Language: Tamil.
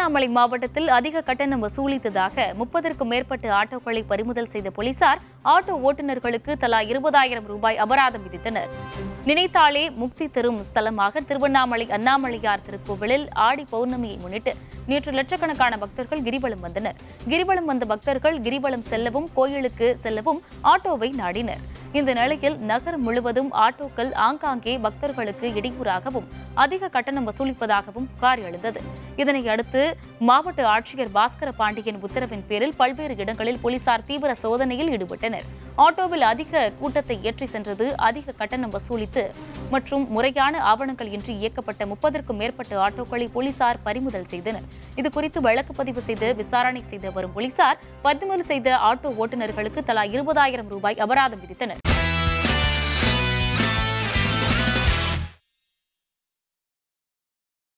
திருவண்ணாமலை மாவட்டத்தில் அதிக கட்டணம் வசூலித்ததாக முப்பதற்கும் மேற்பட்ட ஆட்டோக்களை பறிமுதல் செய்த போலீசார் ஆட்டோ ஓட்டுநர்களுக்கு தலா இருபதாயிரம் ரூபாய் அபராதம் விதித்தனர் நினைத்தாலே முக்தி தரும் ஸ்தலமாக திருவண்ணாமலை அண்ணாமலையார் திருக்கோவிலில் ஆடி பௌர்ணமியை முன்னிட்டு நேற்று லட்சக்கணக்கான பக்தர்கள் கிரிவலம் வந்தனர் கிரிவலம் வந்த பக்தர்கள் கிரிவலம் செல்லவும் கோயிலுக்கு செல்லவும் ஆட்டோவை நாடினர் இந்த நிலையில் நகர் முழுவதும் ஆட்டோக்கள் ஆங்காங்கே பக்தர்களுக்கு இடையூறாகவும் அதிக கட்டணம் வசூலிப்பதாகவும் புகார் எழுந்தது இதனை அடுத்து மாவட்ட ஆட்சியர் பாஸ்கர பாண்டியன் உத்தரவின் பேரில் பல்வேறு இடங்களில் போலீசார் தீவிர சோதனையில் ஈடுபட்டனர் ஆட்டோவில் அதிக கூட்டத்தை ஏற்றி சென்றது அதிக கட்டணம் வசூலித்து மற்றும் முறையான ஆவணங்கள் இன்றி இயக்கப்பட்ட முப்பதற்கும் மேற்பட்ட ஆட்டோக்களை போலீசார் பறிமுதல் செய்தனர் இதுகுறித்து வழக்கு பதிவு செய்து விசாரணை செய்து வரும் போலீசார் பறிமுதல் செய்த ஆட்டோ ஓட்டுநர்களுக்கு தலா இருபதாயிரம் ரூபாய் அபராதம் விதித்தனர்